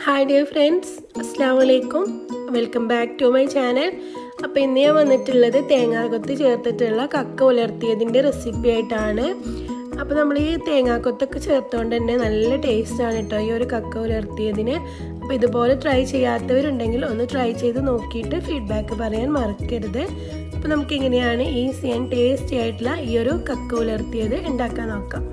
hi dear friends അസ്സാം വലൈക്കും welcome back to my channel അപ്പോൾ ഇന്ന് ഞാൻ വന്നിട്ടുള്ളത് തേങ്ങാക്കൊത്ത് ചേർത്തിട്ടുള്ള കക്ക ഉലർത്തിയതിൻ്റെ റെസിപ്പി ആയിട്ടാണ് അപ്പോൾ നമ്മൾ ഈ തേങ്ങാക്കൊത്തൊക്കെ ചേർത്തുകൊണ്ട് തന്നെ നല്ല ടേസ്റ്റാണ് കേട്ടോ ഈ ഒരു കക്ക ഉലർത്തിയതിന് അപ്പോൾ ഇതുപോലെ ട്രൈ ചെയ്യാത്തവരുണ്ടെങ്കിൽ ഒന്ന് ട്രൈ ചെയ്ത് നോക്കിയിട്ട് ഫീഡ്ബാക്ക് പറയാൻ മറക്കരുത് അപ്പോൾ നമുക്ക് എങ്ങനെയാണ് ഈസി ആൻഡ് ടേസ്റ്റി ആയിട്ടുള്ള ഈ ഒരു കക്ക ഉലർത്തിയത് ഉണ്ടാക്കാൻ നോക്കാം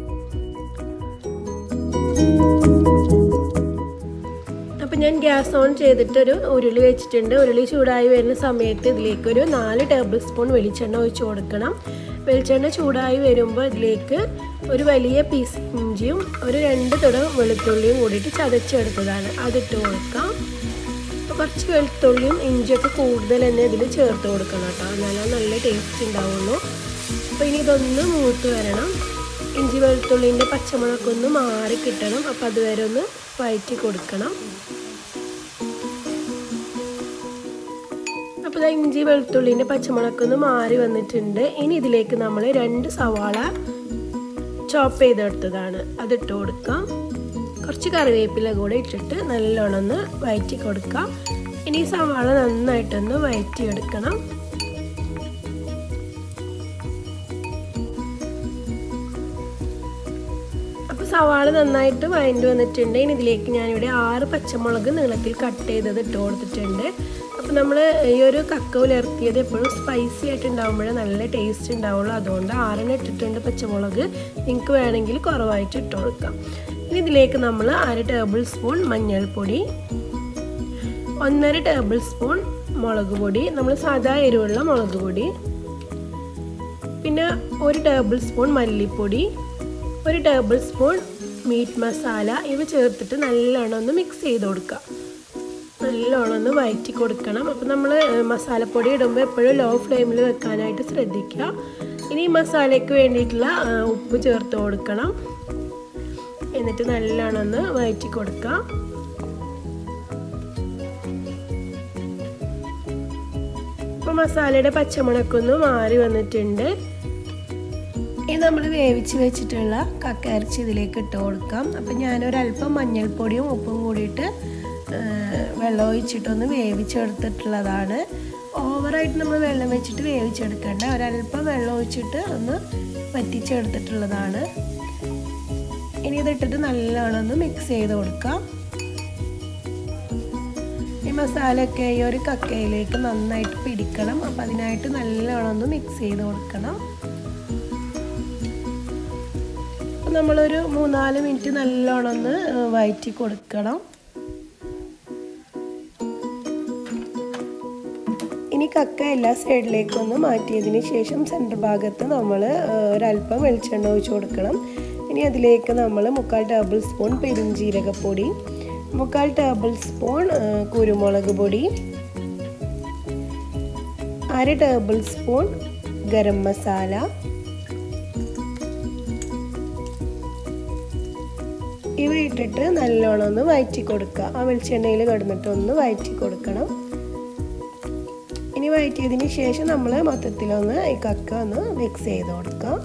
അപ്പം ഞാൻ ഗ്യാസ് ഓൺ ചെയ്തിട്ടൊരു ഉരുളി വെച്ചിട്ടുണ്ട് ഉരുളി ചൂടായി വരുന്ന സമയത്ത് ഇതിലേക്ക് ഒരു നാല് ടേബിൾ സ്പൂൺ വെളിച്ചെണ്ണ ഒഴിച്ച് കൊടുക്കണം വെളിച്ചെണ്ണ ചൂടായി വരുമ്പോൾ ഇതിലേക്ക് ഒരു വലിയ പീസ് ഇഞ്ചിയും ഒരു രണ്ട് തുടം വെളുത്തുള്ളിയും കൂടിയിട്ട് ചതച്ചെടുത്തതാണ് അതിട്ട് കൊടുക്കാം അപ്പോൾ കുറച്ച് വെളുത്തുള്ളിയും ഇഞ്ചിയൊക്കെ കൂടുതൽ തന്നെ ഇതിൽ ചേർത്ത് കൊടുക്കണം കേട്ടോ എന്നാലും നല്ല ടേസ്റ്റ് ഉണ്ടാവുള്ളൂ അപ്പോൾ ഇനി ഇതൊന്ന് മൂത്ത് വരണം ഇഞ്ചി വെളുത്തുള്ളിൻ്റെ പച്ചമുളകൊക്കെ ഒന്ന് മാറി കിട്ടണം അപ്പോൾ അതുവരെ ഒന്ന് വഴറ്റി കൊടുക്കണം അപ്പോൾ ഇതാ ഇഞ്ചി വെളുത്തുള്ളിൻ്റെ പച്ചമുളകൊക്കെ ഒന്ന് മാറി വന്നിട്ടുണ്ട് ഇനി ഇതിലേക്ക് നമ്മൾ രണ്ട് സവാള ചോപ്പ് ചെയ്തെടുത്തതാണ് അതിട്ട് കൊടുക്കാം കുറച്ച് കറിവേപ്പില കൂടെ ഇട്ടിട്ട് നല്ലോണം ഒന്ന് വഴറ്റി കൊടുക്കാം ഇനി സവാള നന്നായിട്ടൊന്ന് വഴറ്റിയെടുക്കണം അപ്പോൾ സവാള നന്നായിട്ട് വഴണ്ടി വന്നിട്ടുണ്ട് ഇനി ഇതിലേക്ക് ഞാനിവിടെ ആറ് പച്ചമുളക് നീളത്തിൽ കട്ട് ചെയ്തത് ഇട്ട് കൊടുത്തിട്ടുണ്ട് അപ്പോൾ നമ്മൾ ഈ ഒരു കക്ക ഉലർത്തിയത് എപ്പോഴും സ്പൈസി ആയിട്ട് ഉണ്ടാകുമ്പോഴേ നല്ല ടേസ്റ്റ് ഉണ്ടാവുള്ളൂ അതുകൊണ്ട് ആറെണ്ണം ഇട്ടിട്ടുണ്ട് പച്ചമുളക് നിങ്ങൾക്ക് വേണമെങ്കിൽ കുറവായിട്ട് ഇട്ട് കൊടുക്കാം ഇനി ഇതിലേക്ക് നമ്മൾ അര ടേബിൾ സ്പൂൺ മഞ്ഞൾപ്പൊടി ഒന്നര ടേബിൾ സ്പൂൺ മുളക് പൊടി നമ്മൾ സാധാ എരിവുള്ള മുളക് പൊടി പിന്നെ ഒരു ടേബിൾ സ്പൂൺ മല്ലിപ്പൊടി ഒരു ടേബിൾ സ്പൂൺ മീറ്റ് മസാല ഇവ ചേർത്തിട്ട് നല്ലോണം ഒന്ന് മിക്സ് ചെയ്ത് കൊടുക്കുക നല്ലോണം ഒന്ന് വഴറ്റി കൊടുക്കണം അപ്പോൾ നമ്മൾ മസാലപ്പൊടി ഇടുമ്പോൾ എപ്പോഴും ലോ ഫ്ലെയിമിൽ വെക്കാനായിട്ട് ശ്രദ്ധിക്കുക ഇനി മസാലയ്ക്ക് വേണ്ടിയിട്ടുള്ള ഉപ്പ് ചേർത്ത് കൊടുക്കണം എന്നിട്ട് നല്ലോണം ഒന്ന് വഴറ്റി കൊടുക്കാം ഇപ്പോൾ മസാലയുടെ പച്ചമുളക്കൊന്ന് മാറി വന്നിട്ടുണ്ട് ഇത് നമ്മൾ വേവിച്ച് വെച്ചിട്ടുള്ള കക്ക ഇറച്ചി ഇതിലേക്ക് ഇട്ട് കൊടുക്കാം അപ്പം ഞാനൊരല്പം മഞ്ഞൾപ്പൊടിയും ഉപ്പും കൂടിയിട്ട് വെള്ളം ഒഴിച്ചിട്ടൊന്ന് വേവിച്ചെടുത്തിട്ടുള്ളതാണ് ഓവറായിട്ട് നമ്മൾ വെള്ളം വെച്ചിട്ട് വേവിച്ചെടുക്കേണ്ട ഒരല്പം വെള്ളം ഒഴിച്ചിട്ട് ഒന്ന് വറ്റിച്ചെടുത്തിട്ടുള്ളതാണ് ഇനി ഇതിട്ടിട്ട് നല്ലോണം ഒന്ന് മിക്സ് ചെയ്ത് കൊടുക്കാം ഈ മസാലയൊക്കെ ഈ ഒരു കക്കയിലേക്ക് നന്നായിട്ട് പിടിക്കണം അപ്പം അതിനായിട്ട് നല്ലോണം ഒന്ന് മിക്സ് ചെയ്ത് കൊടുക്കണം അപ്പം നമ്മളൊരു മൂന്നാല് മിനിറ്റ് നല്ലോണം ഒന്ന് വയറ്റി കൊടുക്കണം ഇനി കക്ക എല്ലാ സൈഡിലേക്കൊന്ന് മാറ്റിയതിന് ശേഷം സെൻറ്റർ ഭാഗത്ത് നമ്മൾ ഒരല്പം വെളിച്ചെണ്ണ ഒഴിച്ച് കൊടുക്കണം ഇനി അതിലേക്ക് നമ്മൾ മുക്കാൽ ടേബിൾ സ്പൂൺ പെരിഞ്ജീരകപ്പൊടി മുക്കാൽ ടേബിൾ സ്പൂൺ കുരുമുളക് പൊടി അര ടേബിൾ സ്പൂൺ ഗരം മസാല ഇവ ഇട്ടിട്ട് നല്ലോണം ഒന്ന് വയറ്റി കൊടുക്കുക ആ വെളിച്ചെണ്ണയിൽ കിടന്നിട്ട് ഒന്ന് വയറ്റി കൊടുക്കണം ഇനി വയറ്റിയതിന് ശേഷം നമ്മൾ മൊത്തത്തിലൊന്ന് ഈ കക്ക ഒന്ന് മിക്സ് ചെയ്ത് കൊടുക്കാം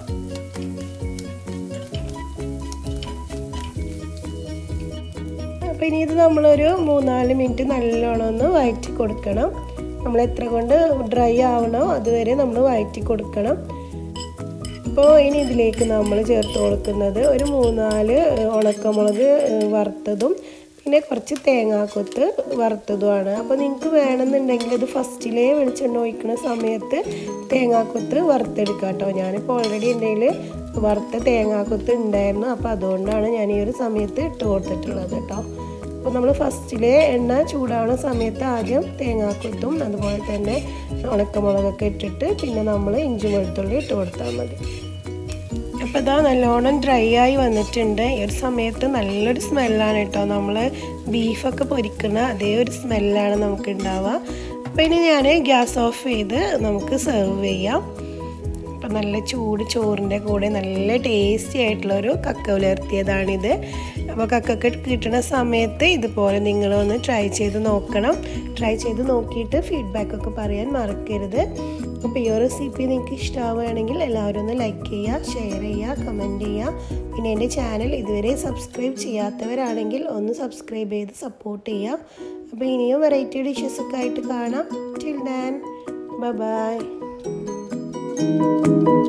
അപ്പോൾ ഇനി ഇത് നമ്മളൊരു മൂന്നാല് മിനിറ്റ് നല്ലോണം ഒന്ന് വയറ്റി കൊടുക്കണം നമ്മൾ എത്ര കൊണ്ട് ഡ്രൈ ആവണോ അതുവരെ നമ്മൾ വയറ്റി കൊടുക്കണം ഇപ്പോൾ ഇനി ഇതിലേക്ക് നമ്മൾ ചേർത്ത് കൊടുക്കുന്നത് ഒരു മൂന്നാല് ഉണക്കമുളക് വറുത്തതും പിന്നെ കുറച്ച് തേങ്ങാക്കൊത്ത് വറുത്തതുമാണ് അപ്പോൾ നിങ്ങൾക്ക് വേണമെന്നുണ്ടെങ്കിൽ ഇത് ഫസ്റ്റിലേ വെളിച്ചെണ്ണ ഒഴിക്കുന്ന സമയത്ത് തേങ്ങാക്കൊത്ത് വറുത്തെടുക്കുക കേട്ടോ ഞാനിപ്പോൾ ഓൾറെഡി എൻ്റെ വറുത്ത തേങ്ങാക്കൊത്ത് ഉണ്ടായിരുന്നു അപ്പോൾ അതുകൊണ്ടാണ് ഞാൻ ഈ ഒരു സമയത്ത് ഇട്ട് കൊടുത്തിട്ടുള്ളത് കേട്ടോ അപ്പോൾ നമ്മൾ ഫസ്റ്റിലെ എണ്ണ ചൂടാവുന്ന സമയത്ത് ആദ്യം തേങ്ങാക്കൊത്തും അതുപോലെ തന്നെ ഉണക്കമുളകൊക്കെ ഇട്ടിട്ട് പിന്നെ നമ്മൾ ഇഞ്ചി വെളുത്തുള്ളി ഇട്ട് കൊടുത്താൽ മതി അപ്പോൾ ഇതാ നല്ലോണം ഡ്രൈ ആയി വന്നിട്ടുണ്ട് ഈ ഒരു സമയത്ത് നല്ലൊരു സ്മെല്ലാണ് കേട്ടോ നമ്മൾ ബീഫൊക്കെ പൊരിക്കുന്ന അതേ ഒരു സ്മെല്ലാണ് നമുക്ക് ഉണ്ടാവുക അപ്പോൾ ഇനി ഞാൻ ഗ്യാസ് ഓഫ് ചെയ്ത് നമുക്ക് സെർവ് ചെയ്യാം അപ്പം നല്ല ചൂട് ചോറിൻ്റെ കൂടെ നല്ല ടേസ്റ്റി ആയിട്ടുള്ളൊരു കക്ക ഉലർത്തിയതാണിത് അപ്പോൾ കക്കൊക്കെ കിട്ടുന്ന സമയത്ത് ഇതുപോലെ നിങ്ങളൊന്ന് ട്രൈ ചെയ്ത് നോക്കണം ട്രൈ ചെയ്ത് നോക്കിയിട്ട് ഫീഡ്ബാക്കൊക്കെ പറയാൻ മറക്കരുത് അപ്പോൾ ഈ ഒരു റെസിപ്പി നിങ്ങൾക്ക് ഇഷ്ടമാവുകയാണെങ്കിൽ എല്ലാവരും ഒന്ന് ലൈക്ക് ചെയ്യുക ഷെയർ ചെയ്യുക കമൻറ്റ് ചെയ്യുക പിന്നെ എൻ്റെ ചാനൽ ഇതുവരെ സബ്സ്ക്രൈബ് ചെയ്യാത്തവരാണെങ്കിൽ ഒന്ന് സബ്സ്ക്രൈബ് ചെയ്ത് സപ്പോർട്ട് ചെയ്യുക അപ്പോൾ ഇനിയും വെറൈറ്റി ഡിഷസൊക്കെ ആയിട്ട് കാണാം ടിൽ ദാൻ ബൈ